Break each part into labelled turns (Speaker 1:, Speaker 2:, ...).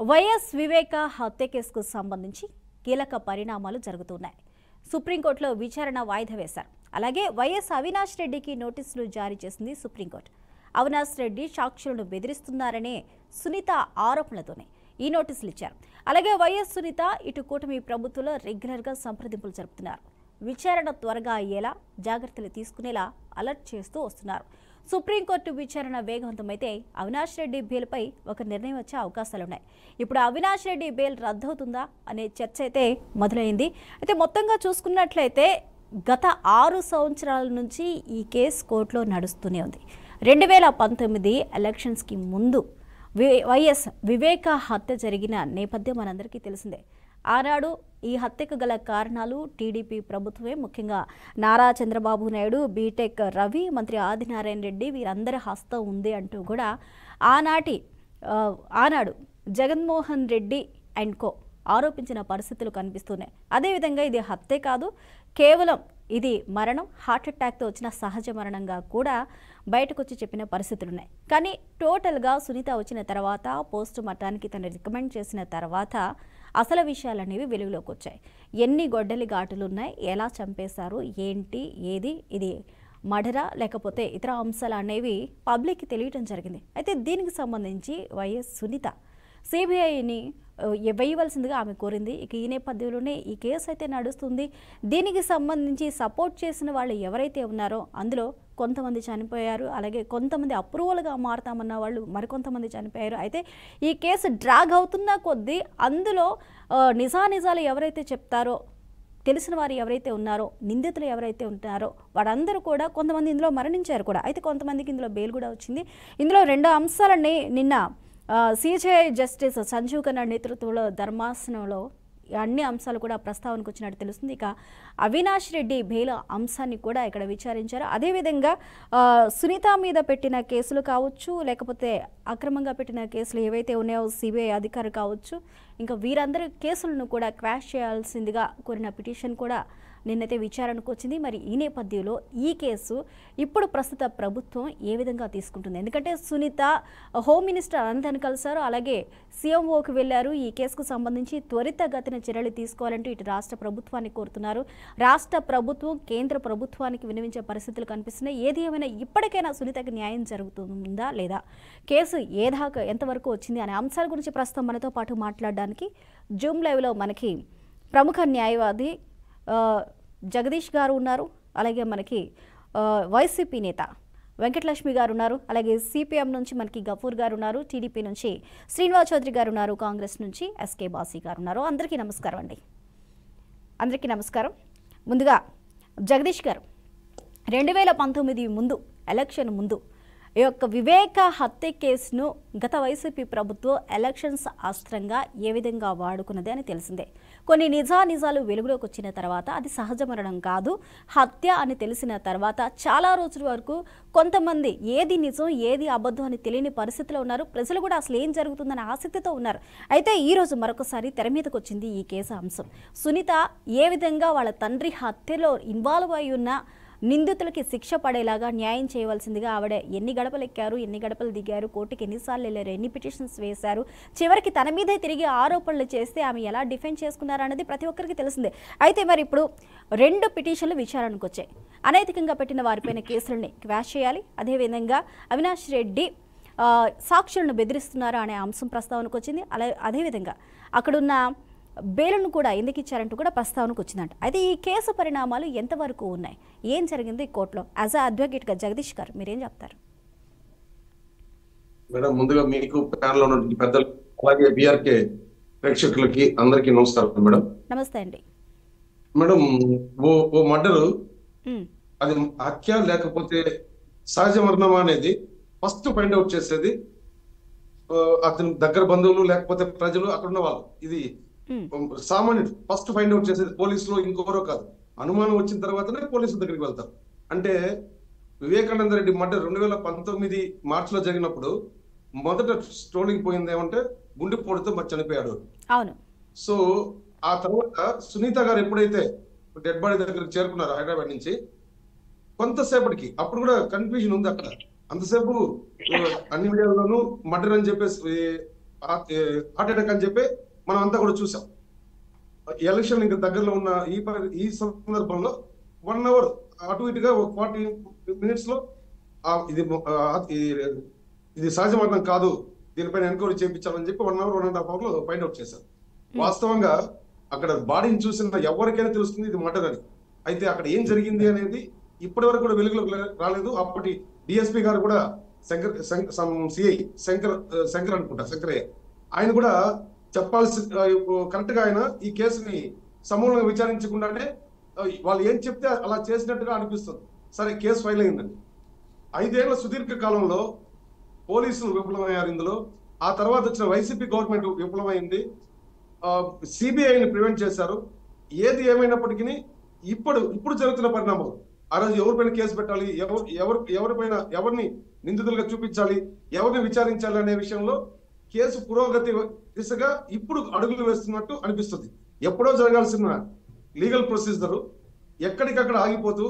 Speaker 1: YS వివేక హత్య కేసుకు సంబంధించి కీలక పరిణామాలు జరుగుతున్నాయి సుప్రీంకోర్టులో విచారణ వాయిదా వేశారు అలాగే వైఎస్ అవినాష్ రెడ్డికి నోటీసులు జారీ చేసింది సుప్రీంకోర్టు అవినాష్ రెడ్డి సాక్షులను బెదిరిస్తున్నారనే సునీత ఆరోపణలతోనే ఈ నోటీసులు ఇచ్చారు అలాగే వైఎస్ సునీత ఇటు కూటమి ప్రభుత్వంలో రెగ్యులర్గా సంప్రదింపులు జరుపుతున్నారు విచారణ త్వరగా అయ్యేలా జాగ్రత్తలు తీసుకునేలా అలర్ట్ చేస్తూ వస్తున్నారు సుప్రీంకోర్టు విచారణ వేగవంతమైతే అవినాష్ రెడ్డి బెయిల్పై ఒక నిర్ణయం వచ్చే అవకాశాలున్నాయి ఇప్పుడు అవినాష్ రెడ్డి బెయిల్ రద్దవుతుందా అనే చర్చ అయితే మొదలైంది అయితే మొత్తంగా చూసుకున్నట్లయితే గత ఆరు సంవత్సరాల నుంచి ఈ కేసు కోర్టులో నడుస్తూనే ఉంది రెండు వేల పంతొమ్మిది ఎలక్షన్స్కి ముందు వి- వైఎస్ వివేక హత్య జరిగిన నేపథ్యం మనందరికీ తెలిసిందే ఆనాడు ఈ హత్యకు గల కారణాలు టీడీపీ ప్రభుత్వమే ముఖ్యంగా నారా చంద్రబాబు నాయుడు బీటెక్ రవి మంత్రి ఆదినారాయణ రెడ్డి వీరందరి హస్తం ఉంది అంటూ కూడా ఆనాటి ఆ, ఆనాడు జగన్మోహన్ రెడ్డి అండ్ కో ఆరోపించిన పరిస్థితులు కనిపిస్తున్నాయి అదేవిధంగా ఇది హత్య కాదు కేవలం ఇది మరణం హార్ట్ అటాక్తో వచ్చిన సహజ మరణంగా కూడా బయటకు వచ్చి చెప్పిన పరిస్థితులు ఉన్నాయి కానీ టోటల్గా సునీత వచ్చిన తర్వాత పోస్ట్ మార్టానికి తను రికమెండ్ చేసిన తర్వాత అసలు విషయాలు అనేవి వెలుగులోకి వచ్చాయి ఎన్ని గొడ్డలి ఘాటులు ఉన్నాయి ఎలా చంపేశారు ఏంటి ఏది ఇది మర్డరా లేకపోతే ఇతర అంశాలు అనేవి పబ్లిక్కి తెలియటం జరిగింది అయితే దీనికి సంబంధించి వైఎస్ సునీత సిబిఐని వేయవలసిందిగా ఆమె కోరింది ఇక ఈ నేపథ్యంలోనే ఈ కేసు అయితే నడుస్తుంది దీనికి సంబంధించి సపోర్ట్ చేసిన వాళ్ళు ఎవరైతే ఉన్నారో అందులో కొంతమంది చనిపోయారు అలాగే కొంతమంది అప్రూవల్గా మారుతామన్న వాళ్ళు మరికొంతమంది చనిపోయారు అయితే ఈ కేసు డ్రాగ్ అవుతున్న కొద్దీ అందులో ఆ, నిజానిజాలు ఎవరైతే చెప్తారో తెలిసిన వారు ఎవరైతే ఉన్నారో నిందితులు ఎవరైతే ఉంటారో వారందరూ కూడా కొంతమంది ఇందులో మరణించారు కూడా అయితే కొంతమందికి ఇందులో బెయిల్ కూడా వచ్చింది ఇందులో రెండు అంశాలని నిన్న సిజిఐ జస్టిస్ సంజీవ్ ఖన్నా నేతృత్వంలో ధర్మాసనంలో అన్ని అంశాలు కూడా ప్రస్తావనకు వచ్చినట్టు తెలుస్తుంది ఇక అవినాష్ రెడ్డి బెయిల్ అంశాన్ని కూడా ఇక్కడ విచారించారు అదేవిధంగా ఆ, సునీత మీద పెట్టిన కేసులు కావచ్చు లేకపోతే అక్రమంగా పెట్టిన కేసులు ఏవైతే ఉన్నాయో సిబిఐ అధికారులు కావచ్చు ఇంకా వీరందరి కేసులను కూడా క్వాష్ చేయాల్సిందిగా కోరిన పిటిషన్ కూడా నిన్నైతే విచారణకు వచ్చింది మరి ఈ నేపథ్యంలో ఈ కేసు ఇప్పుడు ప్రస్తుత ప్రభుత్వం ఏ విధంగా తీసుకుంటుంది ఎందుకంటే సునీత హోమ్ మినిస్టర్ అనంతని కలిశారు అలాగే సీఎంఓకి వెళ్లారు ఈ కేసుకు సంబంధించి త్వరితగతిన చర్యలు తీసుకోవాలంటూ ఇటు రాష్ట్ర ప్రభుత్వాన్ని కోరుతున్నారు రాష్ట్ర ప్రభుత్వం కేంద్ర ప్రభుత్వానికి వినిపించే పరిస్థితులు కనిపిస్తున్నాయి ఏది ఏమైనా ఇప్పటికైనా సునీతకి న్యాయం జరుగుతుందా లేదా కేసు ఏ దాకా ఎంతవరకు వచ్చింది అనే అంశాల గురించి ప్రస్తుతం మనతో పాటు మాట్లాడడానికి జూమ్ లైవ్లో మనకి ప్రముఖ న్యాయవాది ఆ, జగదీష్ గారు ఉన్నారు అలాగే మనకి ఆ, వైసీపీ నేత వెంకటలక్ష్మి గారు ఉన్నారు అలాగే సిపిఎం నుంచి మనకి గఫూర్ గారు ఉన్నారు టీడీపీ నుంచి శ్రీనివాస్ చౌదరి గారు ఉన్నారు కాంగ్రెస్ నుంచి ఎస్కే బాసీ గారు ఉన్నారు అందరికీ నమస్కారం అండి అందరికీ నమస్కారం ముందుగా జగదీష్ గారు రెండు వేల పంతొమ్మిది ముందు ఎలక్షన్ ముందు ఈ యొక్క వివేక హత్య కేసును గత వైసీపీ ప్రభుత్వం ఎలక్షన్స్ అస్త్రంగా ఏ విధంగా వాడుకున్నది అని తెలిసిందే కొన్ని నిజా నిజాలు వెలుగులోకి వచ్చిన తర్వాత అది సహజ మరణం కాదు హత్య అని తెలిసిన తర్వాత చాలా రోజుల వరకు కొంతమంది ఏది నిజం ఏది అబద్ధం అని తెలియని పరిస్థితిలో ఉన్నారు ప్రజలు కూడా అసలు ఏం జరుగుతుందని ఆసక్తితో ఉన్నారు అయితే ఈ రోజు మరొకసారి తెర మీదకి వచ్చింది ఈ కేసు అంశం సునీత ఏ విధంగా వాళ్ళ తండ్రి హత్యలో ఇన్వాల్వ్ అయి ఉన్న నిందితులకి శిక్ష పడేలాగా న్యాయం చేయవలసిందిగా ఆవిడ ఎన్ని గడపలు ఎక్కారు ఎన్ని గడపలు దిగారు కోర్టుకి ఎన్నిసార్లు వెళ్ళారు ఎన్ని పిటిషన్స్ వేశారు చివరికి తన మీదే తిరిగి ఆరోపణలు చేస్తే ఆమె ఎలా డిఫెండ్ చేసుకున్నారు అనేది ప్రతి ఒక్కరికి తెలిసిందే అయితే మరి ఇప్పుడు రెండు పిటిషన్లు విచారణకు వచ్చాయి అనైతికంగా పెట్టిన వారిపైన కేసులని క్వాష్ చేయాలి అదేవిధంగా అవినాష్ రెడ్డి ఆ, సాక్షులను బెదిరిస్తున్నారా అనే అంశం ప్రస్తావనకు వచ్చింది అలా అదేవిధంగా అక్కడున్న బెయిల్ను కూడా ఎందుకు ఇచ్చారంటూ కూడా ప్రస్తావనకు వచ్చిందంట అయితే ఈ కేసు పరిణామాలు ఎంతవరకు ఉన్నాయి ఏం జరిగింది కోర్టులో యాజ్ అ అడ్వకేట్గా జగదీష్ గారు మీరేం చెప్తారు
Speaker 2: మేడం ముందుగా మీకు ప్యానల్ లో ఉన్నటువంటి పెద్దలు అలాగే బిఆర్కే ప్రేక్షకులకి అందరికీ నమస్కారం మేడం
Speaker 1: నమస్తే అండి
Speaker 2: మేడం ఓ ఓ మర్డరు
Speaker 1: ఉమ్,
Speaker 2: అది హత్య లేకపోతే సహజ మరణం అనేది ఫస్ట్ ఫైండ్ అవుట్ చేసేది ఆ, అతని దగ్గర బంధువులు లేకపోతే ప్రజలు అక్కడ ఉన్న వాళ్ళు ఇది
Speaker 1: ఉమ్,
Speaker 2: సామాన్యుడు ఫస్ట్ ఫైండ్ అవుట్ చేసేది పోలీసులు ఇంకొకరో కాదు అనుమానం వచ్చిన తర్వాతనే పోలీసుల దగ్గరికి వెళ్తారు అంటే వివేకానంద రెడ్డి మర్డర్ రెండు వేల పంతొమ్మిది మార్చిలో జరిగినప్పుడు మొదట స్ట్రోలింగ్ పోయింది ఏమంటే గుండెపోటుతో మరి చనిపోయాడు
Speaker 1: అవును
Speaker 2: సో ఆ తర్వాత సునీత గారు ఎప్పుడైతే డెడ్ బాడీ దగ్గరికి చేరుకున్నారు హైదరాబాద్ నుంచి కొంతసేపటికి అప్పుడు కూడా కన్ఫ్యూజన్ ఉంది అక్కడ అంతసేపు ఆ, అన్ని మీడియాలోనూ మర్డర్ అని చెప్పేసి హార్ట్ అటాక్ అని చెప్పి మనం అంతా కూడా చూసాం ఎలక్షన్ ఇంకా దగ్గరలో ఉన్న ఈ పరి- ఈ సందర్భంలో వన్ అవర్ అటు ఇటుగా ఒక ఫార్టీ మినిట్స్ లో ఆ, ఇది ఆ, ఇది- ఇది సహజ మరణం కాదు దీనిపైన ఎంక్వైరీ చేయించాలని చెప్పి one hour one and half hour లో ఫైండ్ అవుట్ చేశారు వాస్తవంగా అక్కడ బాడీని చూసిన ఎవరికైనా తెలుస్తుంది ఇది మర్డర్ అని అయితే అక్కడ ఏం జరిగింది అనేది ఇప్పటి వరకు కూడా వెలుగులోకి రాలేదు అప్పటి డిఎస్పీ గారు కూడా శంకర్ సిఐ శంకర్ ఆ, శంకర్ అనుకుంటా శంకరయ్య ఆయన కూడా చెప్పాల్సి కరెక్ట్ గా ఆయన ఈ కేసుని సమూలంగా విచారించకుండానే ఆ, వాళ్ళు ఏం చెప్తే అలా చేసినట్టుగా అనిపిస్తుంది సరే కేసు ఫైల్ అయిందండి ఐదేళ్ల సుదీర్ఘ కాలంలో పోలీసులు విఫలమయ్యారు ఇందులో ఆ తర్వాత వచ్చిన వైసీపీ గవర్నమెంట్ విఫలమైంది సిబిఐని ప్రివెంట్ చేశారు ఏది ఏమైనప్పటికీ ఇప్పుడు ఇప్పుడు జరుగుతున్న పరిణామం ఆ రోజు ఎవరిపైన కేసు పెట్టాలి ఎవరు ఎవరు ఎవరిపైన ఎవరిని నిందితులుగా చూపించాలి ఎవరిని విచారించాలి అనే విషయంలో కేసు పురోగతి దిశగా ఇప్పుడు అడుగులు వేస్తున్నట్టు అనిపిస్తుంది ఎప్పుడో జరగాల్సిన లీగల్ ప్రొసీజర్ ఎక్కడికక్కడ ఆగిపోతూ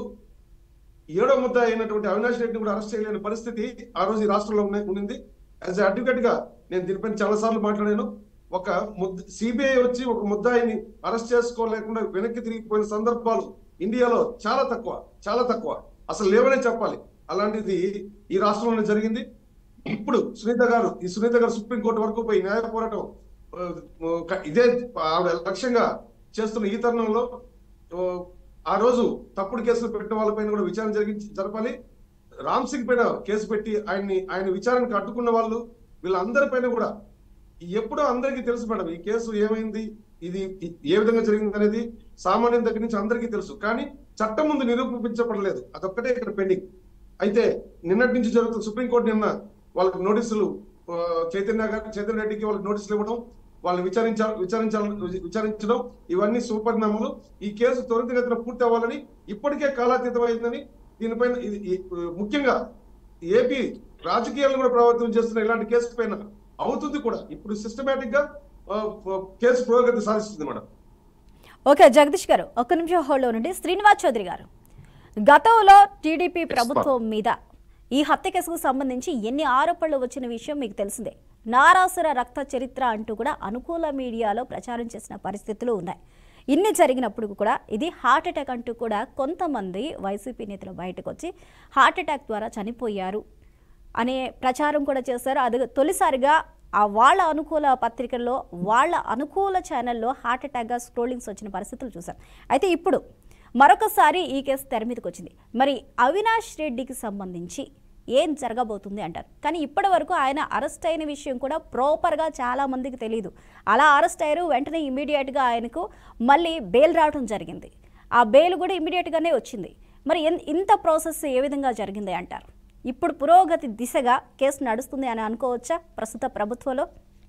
Speaker 2: ఏడో ముద్ద అయినటువంటి అవినాష్ రెడ్డిని కూడా అరెస్ట్ చేయలేని పరిస్థితి ఆ రోజు ఈ రాష్ట్రంలో ఉన్న- ఉండింది యాజ్ అడ్వకేట్ గా నేను దీనిపైన చాలా సార్లు మాట్లాడాను ఒక ముద్ద సిబిఐ వచ్చి ఒక ముద్దాయిని అరెస్ట్ చేసుకోలేకుండా వెనక్కి తిరిగిపోయిన సందర్భాలు ఇండియాలో చాలా తక్కువ చాలా తక్కువ అసలు లేవనే చెప్పాలి అలాంటిది ఈ రాష్ట్రంలోనే జరిగింది ఇప్పుడు సునీత గారు ఈ సునీత గారు సుప్రీంకోర్టు వరకు పోయి న్యాయ పోరాటం ఆ, ఆ, ఇదే ఆవిడ లక్ష్యంగా చేస్తున్న ఈ తరుణంలో ఆ, ఆ రోజు తప్పుడు కేసులు పెట్టిన వాళ్ళపైన కూడా విచారణ జరిగించి జరపాలి రామ్ సింగ్ పైన కేసు పెట్టి ఆయన్ని ఆయన విచారణకు అడ్డుకున్న వాళ్ళు వీళ్ళందరిపైన కూడా ఎప్పుడో అందరికీ తెలుసు మేడం ఈ కేసు ఏమైంది ఇది ఏ విధంగా జరిగింది అనేది సామాన్యం దగ్గర నుంచి అందరికీ తెలుసు కానీ చట్టం ముందు నిరూపించబడలేదు అదొక్కటే ఇక్కడ పెండింగ్ అయితే నిన్నటి నుంచి జరుగుతున్న సుప్రీంకోర్టు నిన్న వాళ్ళకి నోటీసులు ఆ, చైతన్య గారు చైతన్య రెడ్డికి వాళ్ళకి నోటీసులు ఇవ్వడం వాళ్ళని విచారించాలి విచారించాలి విచారించడం ఇవన్నీ సుపరిణామాలు ఈ కేసు త్వరితగతిన పూర్తి అవ్వాలని ఇప్పటికే కాలాతీతమైందని దీనిపైన ఇది ఈ, ముఖ్యంగా ఏపీ రాజకీయాలను కూడా ప్రభావితం చేస్తున్న ఇలాంటి కేసు పైన అవుతుంది కూడా ఇప్పుడు సిస్టమేటిక్ గా ఆ, కేసు పురోగతి సాధిస్తుంది మేడం
Speaker 1: ఓకే జగదీష్ గారు ఒక్క నిమిషం హోల్డ్లో నుండి శ్రీనివాస్ చౌదరి గారు గతంలో టీడీపీ ప్రభుత్వం మీద ఈ హత్య కేసుకు సంబంధించి ఎన్ని ఆరోపణలు వచ్చిన విషయం మీకు తెలిసిందే నారాసుర రక్త చరిత్ర అంటూ కూడా అనుకూల మీడియాలో ప్రచారం చేసిన పరిస్థితులు ఉన్నాయి ఇన్ని జరిగినప్పుడు కూడా ఇది హార్ట్ అటాక్ అంటూ కూడా కొంతమంది వైసీపీ నేతలు బయటకు వచ్చి హార్ట్ అటాక్ ద్వారా చనిపోయారు అనే ప్రచారం కూడా చేశారు అది తొలిసారిగా ఆ వాళ్ళ అనుకూల పత్రికల్లో వాళ్ళ అనుకూల ఛానల్లో హార్ట్ అటాక్గా స్క్రోలింగ్స్ వచ్చిన పరిస్థితులు చూశాం అయితే ఇప్పుడు మరొకసారి ఈ కేసు తెర మీదకి వచ్చింది మరి అవినాష్ రెడ్డికి సంబంధించి ఏం జరగబోతుంది అంటారు కానీ ఇప్పటి వరకు ఆయన అరెస్ట్ అయిన విషయం కూడా ప్రాపర్గా చాలా మందికి తెలియదు అలా అరెస్ట్ అయ్యారు వెంటనే ఇమీడియట్గా ఆయనకు మళ్ళీ బెయిల్ రావడం జరిగింది ఆ బెయిల్ కూడా ఇమీడియట్గానే వచ్చింది మరి ఎన్- ఇంత ప్రాసెస్ ఏ విధంగా జరిగింది అంటారు ఇప్పుడు పురోగతి దిశగా కేసు నడుస్తుంది అని అనుకోవచ్చా ప్రస్తుత ప్రభుత్వంలో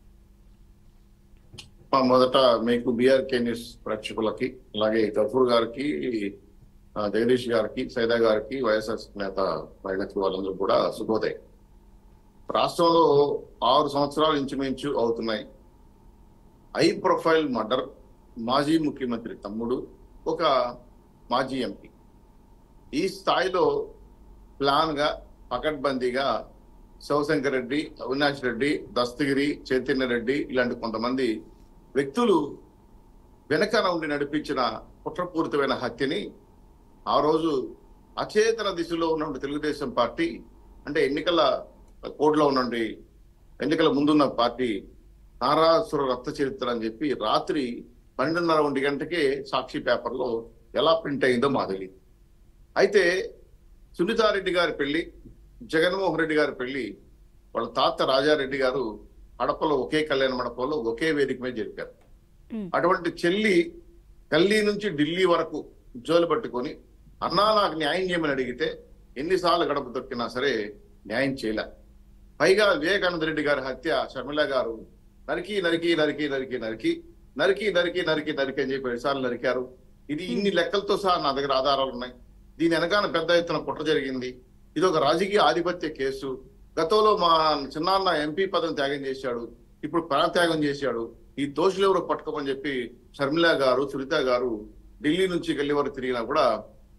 Speaker 3: మా మొదట మీకు బిఆర్కే న్యూస్ ప్రేక్షకులకి అలాగే గఫూర్ గారికి ఆ, జగదీష్ గారికి సైదా గారికి వైఎస్ఆర్ నేత మహిళకి వాళ్ళందరూ కూడా శుభోదయం రాష్ట్రంలో ఆరు సంవత్సరాలు ఇంచుమించు అవుతున్నాయి హై ప్రొఫైల్ మర్డర్ మాజీ ముఖ్యమంత్రి తమ్ముడు ఒక మాజీ ఎంపీ ఈ స్థాయిలో ప్లాన్ గా పకడ్బందీగా శివశంకర్ రెడ్డి అవినాష్ రెడ్డి దస్తగిరి చైతన్య రెడ్డి ఇలాంటి కొంతమంది వ్యక్తులు వెనకన ఉండి నడిపించిన కుట్రపూరితమైన హత్యని ఆ రోజు అచేతన దిశలో ఉన్న తెలుగుదేశం పార్టీ అంటే ఎన్నికల కోడ్లో ఉన్నటువంటి ఎన్నికల ముందున్న పార్టీ నారాసుర రక్త చరిత్ర అని చెప్పి రాత్రి పన్నెండున్నర ఒంటి గంటకే సాక్షి పేపర్లో ఎలా ప్రింట్ అయిందో మా తెలియదు అయితే సునీతారెడ్డి గారి పెళ్లి జగన్మోహన్ రెడ్డి గారి పెళ్లి వాళ్ళ తాత రాజారెడ్డి గారు హడపలో ఒకే కళ్యాణ మండపంలో ఒకే వేదిక మీద జరిపారు
Speaker 1: ఉమ్.
Speaker 3: అటువంటి చెల్లి గల్లీ నుంచి ఢిల్లీ వరకు ఉద్యోగులు పట్టుకొని అన్నా నాకు న్యాయం చేయమని అడిగితే ఎన్నిసార్లు గడప తొక్కినా సరే న్యాయం చేయలే పైగా వివేకానంద రెడ్డి గారి హత్య షర్మిల గారు నరికి నరికి నరికి నరికి నరికి నరికి నరికి నరికి నరికి అని చెప్పి రెండుసార్లు నరికారు ఇది ఇన్ని లెక్కలతో సహా నా దగ్గర ఆధారాలు ఉన్నాయి దీని వెనకాల పెద్ద ఎత్తున కుట్ర జరిగింది ఇది ఒక రాజకీయ ఆధిపత్య కేసు గతంలో మా చిన్నాన్న ఎంపీ పదం త్యాగం చేశాడు ఇప్పుడు ప్రాణత్యాగం చేశాడు ఈ దోషులు ఎవరో పట్టుకోమని చెప్పి షర్మిల గారు సునీత గారు ఢిల్లీ నుంచి గల్లీ వరకు తిరిగినా కూడా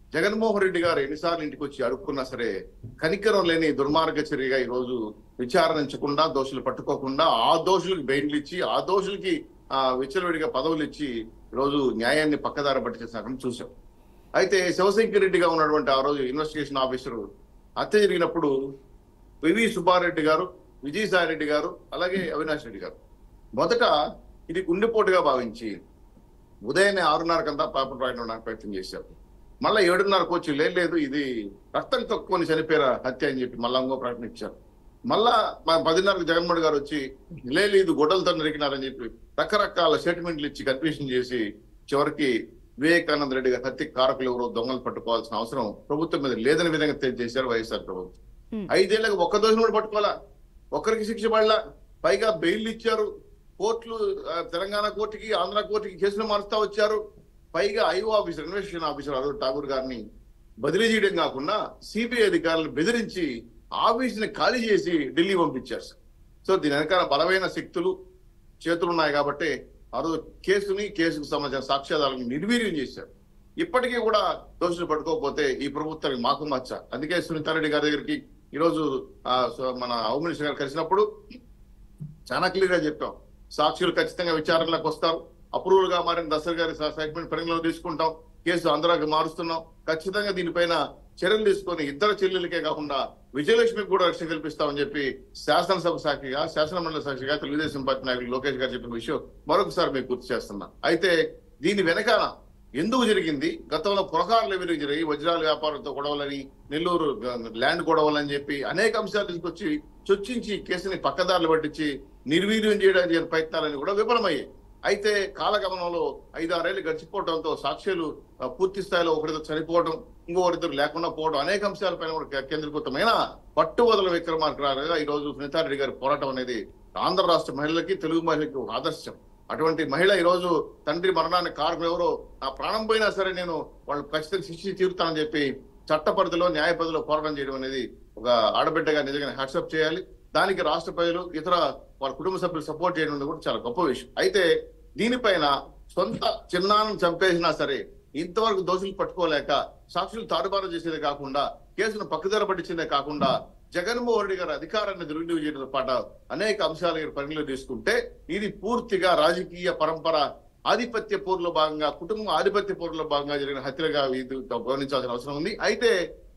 Speaker 3: జగన్మోహన్ రెడ్డి గారు ఎన్నిసార్లు ఇంటికి వచ్చి అడుక్కున్నా సరే కనికరం లేని దుర్మార్గ చర్యగా ఈ రోజు విచారించకుండా దోషులు పట్టుకోకుండా ఆ దోషులకు బెయిల్ ఇచ్చి ఆ దోషులకి ఆ విచ్చలవిడిగా పదవులు ఇచ్చి ఈ రోజు న్యాయాన్ని పక్కదార పట్టించేసిన చూసాం అయితే శివశంకర్ రెడ్డిగా ఉన్నటువంటి ఆ రోజు ఇన్వెస్టిగేషన్ ఆఫీసర్ హత్య జరిగినప్పుడు వివి సుబ్బారెడ్డి గారు విజయసాయి రెడ్డి గారు అలాగే అవినాష్ రెడ్డి గారు మొదట ఇది గుండెపోటుగా భావించి ఉదయాన్నే ఆరున్నరకంతా పేపర్ రాయడానికి ప్రయత్నం చేశారు మళ్ళీ ఏడున్నరకు వచ్చి "లే- లేదు ఇది రక్తం తక్కువని చనిపోయారు హత్య అని చెప్పి మళ్ళా ఇంకో ప్రకటన ఇచ్చారు మళ్ళా మా పదిన్నరకు జగన్మోహన్ గారు వచ్చి లేదు ఇది గొడ్డలతో నరికినారని చెప్పి రకరకాల స్టేట్మెంట్లు ఇచ్చి కన్ఫ్యూషన్ చేసి చివరికి వివేకానంద రెడ్డి గారి హత్య కారకులు ఎవరో దొంగలు పట్టుకోవాల్సిన అవసరం ప్రభుత్వం మీద లేదని విధంగా చేశారు వైఎస్ఆర్ ప్రభుత్వం
Speaker 1: Hmm.
Speaker 3: ఐదేళ్లకు ఒక్క దోషం కూడా పట్టుకోవాలా ఒక్కరికి శిక్ష పడలా పైగా బెయిల్ ఇచ్చారు కోర్టులు ఆ, తెలంగాణ కోర్టుకి ఆంధ్ర కోర్టుకి కేసులు మారుస్తా వచ్చారు పైగా IO officer investigation officer Arun Thakur గారిని బదిలీ చేయడం కాకుండా సిబిఐ అధికారులను బెదిరించి ఆఫీసుని ఖాళీ చేసి ఢిల్లీ పంపించారు సో దీని వెనకాల బలమైన శక్తులు చేతులు ఉన్నాయి కాబట్టి ఆ రోజు కేసుని కేసుకు సంబంధించిన సాక్ష్యాధారాలను నిర్వీర్యం చేశారు ఇప్పటికీ కూడా దోషులు పట్టుకోకపోతే ఈ ప్రభుత్వానికి మాకు మచ్చ అందుకే సునీతారెడ్డి గారి దగ్గరికి ఈ రోజు ఆ, సో మన హోమ్ మినిస్టర్ గారు కలిసినప్పుడు చాలా క్లియర్ గా చెప్పాం సాక్షులు ఖచ్చితంగా విచారణలోకి వస్తారు అప్రూవల్ గా మారిన దసరా గారి సెగ్మెంట్ పరిగణలో తీసుకుంటాం కేసు ఆంధ్రాకి మారుస్తున్నాం ఖచ్చితంగా దీనిపైన చర్యలు తీసుకొని ఇద్దరు చెల్లెలకే కాకుండా విజయలక్ష్మికి కూడా రక్షణ కల్పిస్తామని చెప్పి శాసనసభ సాక్షిగా శాసన మండలి సాక్షిగా తెలుగుదేశం పార్టీ నాయకులు లోకేష్ గారు చెప్పిన విషయం మరొకసారి మీకు గుర్తు చేస్తున్నా అయితే దీని వెనకాల ఎందుకు జరిగింది గతంలో పురకారులు ఎవరికి జరిగి వజ్రాల వ్యాపారంతో గొడవలని నెల్లూరు గ- ల్యాండ్ గొడవలని చెప్పి అనేక అంశాలు తీసుకొచ్చి చొచ్చించి కేసుని పక్కదారులు పట్టించి నిర్వీర్యం చేయడానికి ప్రయత్నాలని కూడా విఫలమయ్యాయి అయితే కాలగమనంలో ఐదారేళ్లు గడిచిపోవడంతో సాక్ష్యాలు ఆ, పూర్తి స్థాయిలో ఒకరితో చనిపోవడం ఇంకొకరిద్దరు లేకుండా పోవడం అనేక అంశాలపైన కూడా కే- కేంద్రీకృతమైన పట్టువదల విక్రమార్కరాలుగా ఈ రోజు సునీతారెడ్డి గారి పోరాటం అనేది ఆంధ్ర రాష్ట్ర మహిళలకి తెలుగు మహిళలకి ఒక ఆదర్శం అటువంటి మహిళ ఈ రోజు తండ్రి మరణానికి కారకులు ఎవరో నా ప్రాణం పోయినా సరే నేను వాళ్ళు ఖచ్చితంగా శిక్ష తీరుతానని చెప్పి చట్ట పరిధిలో న్యాయ పరిధిలో పోరాటం చేయడం అనేది ఒక ఆడబిడ్డగా నిజంగా హ్యాట్సప్ చేయాలి దానికి రాష్ట్ర ప్రజలు ఇతర వాళ్ళ కుటుంబ సభ్యులు సపోర్ట్ చేయడం అనేది కూడా చాలా గొప్ప విషయం అయితే దీనిపైన సొంత చిన్నాలను చంపేసినా సరే ఇంతవరకు దోషులు పట్టుకోలేక సాక్షులు తారుమారు చేసేదే కాకుండా కేసును పక్కదార పట్టించిందే కాకుండా జగన్మోహన్ రెడ్డి గారి అధికారాన్ని దుర్వినియోగం చేయడంతో పాటు అనేక అంశాలు పరిగణలో తీసుకుంటే ఇది పూర్తిగా రాజకీయ పరంపర ఆధిపత్య పోరులో భాగంగా కుటుంబ ఆధిపత్య పోరులో భాగంగా జరిగిన హత్యలుగా ఇది గమనించాల్సిన అవసరం ఉంది అయితే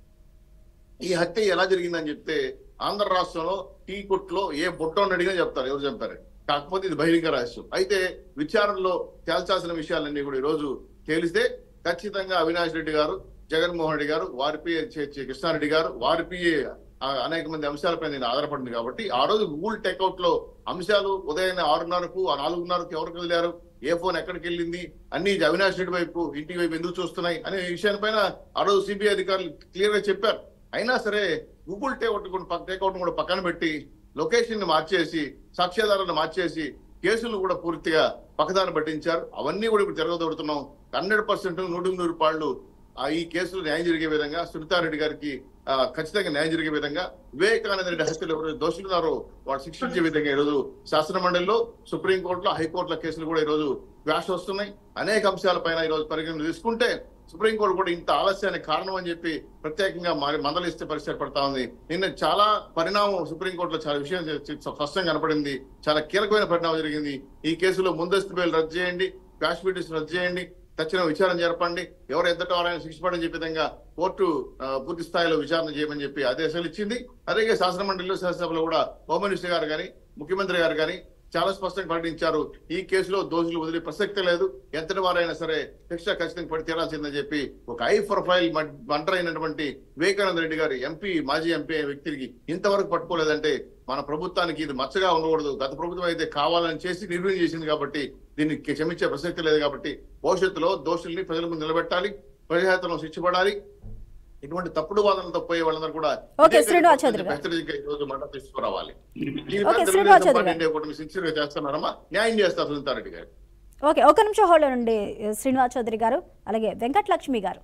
Speaker 3: ఈ హత్య ఎలా జరిగిందని చెప్తే ఆంధ్ర రాష్ట్రంలో టీ కొట్లో ఏ బుట్టోని అడిగినా చెప్తారు ఎవరు చంపారు కాకపోతే ఇది బహిరంగ రహస్యం అయితే విచారణలో తేల్చాల్సిన విషయాలన్నీ కూడా ఈ రోజు తేలిస్తే ఖచ్చితంగా అవినాష్ రెడ్డి గారు జగన్మోహన్ రెడ్డి గారు వారి పిఏ కృష్ణారెడ్డి గారు వారి పిఏ అనేక మంది అంశాలపై నేను ఆధారపడింది కాబట్టి ఆ రోజు గూగుల్ టేక్అవుట్ లో అంశాలు ఉదయం ఆరున్నరకు ఆ నాలుగున్నరకు ఎవరికి వదిలారు ఏ ఫోన్ ఎక్కడికి వెళ్ళింది అన్ని అవినాష్ రెడ్డి వైపు ఇంటి వైపు ఎందుకు చూస్తున్నాయి అనే విషయాలపైన ఆ రోజు సిబిఐ అధికారులు క్లియర్ గా చెప్పారు అయినా సరే గూగుల్ టేక్అవుట్ కూడా టేక్అవుట్ కూడా పక్కన పెట్టి లొకేషన్ ని మార్చేసి సాక్ష్యాధారాలను మార్చేసి కేసులు కూడా పూర్తిగా పక్కదారి పట్టించారు అవన్నీ కూడా ఇప్పుడు తిరగదొడుతున్నాం హండ్రెడ్ పర్సెంట్ నూటికి నూరు పాళ్ళు ఆ ఈ కేసులు న్యాయం జరిగే విధంగా సునీతారెడ్డి గారికి ఆ, ఖచ్చితంగా న్యాయం జరిగే విధంగా వివేకానంద రెడ్డి హత్యలు ఎవరైతే దోషులు ఉన్నారో వాళ్ళు శిక్షించే విధంగా ఈరోజు శాసన మండలిలో సుప్రీంకోర్టులో హైకోర్టుల కేసులు కూడా ఈరోజు వ్యాస్ వస్తున్నాయి అనేక అంశాలపైన ఈరోజు పరిగణన తీసుకుంటే సుప్రీంకోర్టు కూడా ఇంత ఆలస్యానికి కారణం అని చెప్పి ప్రత్యేకంగా మరి మందలిస్తే పరిస్థితి పడతా ఉంది నిన్న చాలా పరిణామం సుప్రీంకోర్టులో చాలా విషయం చ- చ- స్పష్టంగా కనపడింది చాలా కీలకమైన పరిణామం జరిగింది ఈ కేసులో ముందస్తు బెయిల్ రద్దు చేయండి క్యాష్ పిటిషన్ రద్దు చేయండి తక్షణ విచారణ జరపండి ఎవరు ఎంతటో వారైనా శిక్ష పడని చెప్పే విధంగా కోర్టు ఆ, పూర్తి స్థాయిలో విచారణ చేయమని చెప్పి ఆదేశాలు ఇచ్చింది అలాగే శాసన మండలిలో శాసనసభలో కూడా హోమ్ మినిస్టర్ గారు కానీ ముఖ్యమంత్రి గారు కానీ చాలా స్పష్టంగా ప్రకటించారు ఈ కేసులో దోషులు వదిలే ప్రసక్తే లేదు ఎంతటి వారైనా సరే శిక్ష ఖచ్చితంగా పడి తీరాల్సిందని చెప్పి ఒక హై ప్రొఫైల్ మంటర్ అయినటువంటి వివేకానంద రెడ్డి గారు ఎంపీ మాజీ ఎంపీ అనే వ్యక్తికి ఇంతవరకు పట్టుకోలేదంటే మన ప్రభుత్వానికి ఇది మచ్చగా ఉండకూడదు గత ప్రభుత్వం అయితే కావాలని చేసి నిర్వహణ చేసింది కాబట్టి దీన్ని క్షమించే ప్రసక్తి లేదు కాబట్టి భవిష్యత్తులో దోషుల్ని ప్రజల ముందు నిలబెట్టాలి ప్రజాహితంలో శిక్ష పడాలి ఇటువంటి తప్పుడు వాదనలతో పోయే వాళ్ళందరూ కూడా
Speaker 1: ఓకే, శ్రీనివాస్ చౌదరి గారు.
Speaker 3: హెచ్చరిక ఈ రోజు మాట తీసుకురావాలి
Speaker 1: ఓకే, శ్రీనివాస్ చౌదరి గారు.
Speaker 3: ఇండియా కూటమి సిన్సియర్ గా చేస్తున్నారమ్మా న్యాయం చేస్తారు సునీతారెడ్డి గారు
Speaker 1: ఓకే ఒక నిమిషం హోల్డ్ నుండి శ్రీనివాస్ చౌదరి గారు అలాగే వెంకటలక్ష్మి గారు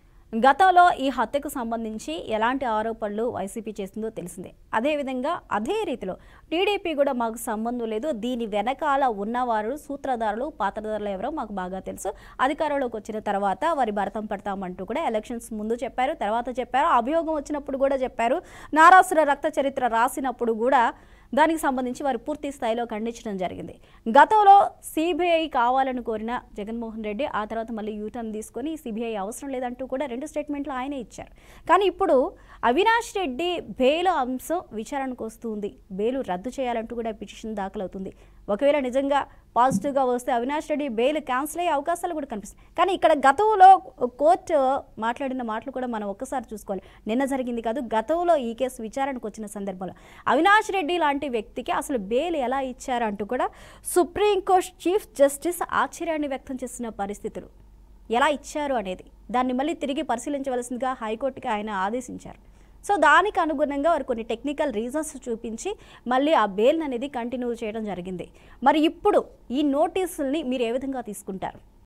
Speaker 1: గతంలో ఈ హత్యకు సంబంధించి ఎలాంటి ఆరోపణలు వైసీపీ చేస్తుందో తెలిసిందే అదేవిధంగా అదే రీతిలో టీడీపీ కూడా మాకు సంబంధం లేదు దీని వెనకాల ఉన్నవారు సూత్రధారులు పాత్రధారులు ఎవరో మాకు బాగా తెలుసు అధికారంలోకి వచ్చిన తర్వాత వారి భరతం పడతామంటూ కూడా ఎలక్షన్స్ ముందు చెప్పారు తర్వాత చెప్పారు అభియోగం వచ్చినప్పుడు కూడా చెప్పారు నారాసుర రక్త చరిత్ర రాసినప్పుడు కూడా దానికి సంబంధించి వారు పూర్తి స్థాయిలో ఖండించడం జరిగింది గతంలో సిబిఐ కావాలని కోరిన జగన్మోహన్ రెడ్డి ఆ తర్వాత మళ్ళీ యూటర్న్ తీసుకొని సిబిఐ అవసరం లేదంటూ కూడా రెండు స్టేట్మెంట్లు ఆయనే ఇచ్చారు కానీ ఇప్పుడు అవినాష్ రెడ్డి బెయిల్ అంశం విచారణకు వస్తుంది బెయిల్ రద్దు చేయాలంటూ కూడా పిటిషన్ దాఖలవుతుంది ఒకవేళ నిజంగా పాజిటివ్గా వస్తే అవినాష్ రెడ్డి బెయిల్ క్యాన్సిల్ అయ్యే అవకాశాలు కూడా కనిపిస్తాయి కానీ ఇక్కడ గతంలో కోర్టు మాట్లాడిన మాటలు కూడా మనం ఒక్కసారి చూసుకోవాలి నిన్న జరిగింది కాదు గతంలో ఈ కేసు విచారణకు వచ్చిన సందర్భంలో అవినాష్ రెడ్డి లాంటి వ్యక్తికి అసలు బెయిల్ ఎలా ఇచ్చారంటూ కూడా సుప్రీంకోర్టు చీఫ్ జస్టిస్ ఆశ్చర్యాన్ని వ్యక్తం చేసిన పరిస్థితులు ఎలా ఇచ్చారు అనేది దాన్ని మళ్ళీ తిరిగి పరిశీలించవలసిందిగా హైకోర్టుకి ఆయన ఆదేశించారు సో దానికి అనుగుణంగా వారు కొన్ని టెక్నికల్ రీజన్స్ చూపించి మళ్ళీ ఆ బెయిల్ అనేది కంటిన్యూ చేయడం జరిగింది మరి ఇప్పుడు ఈ నోటీసుల్ని మీరు ఏ విధంగా తీసుకుంటారు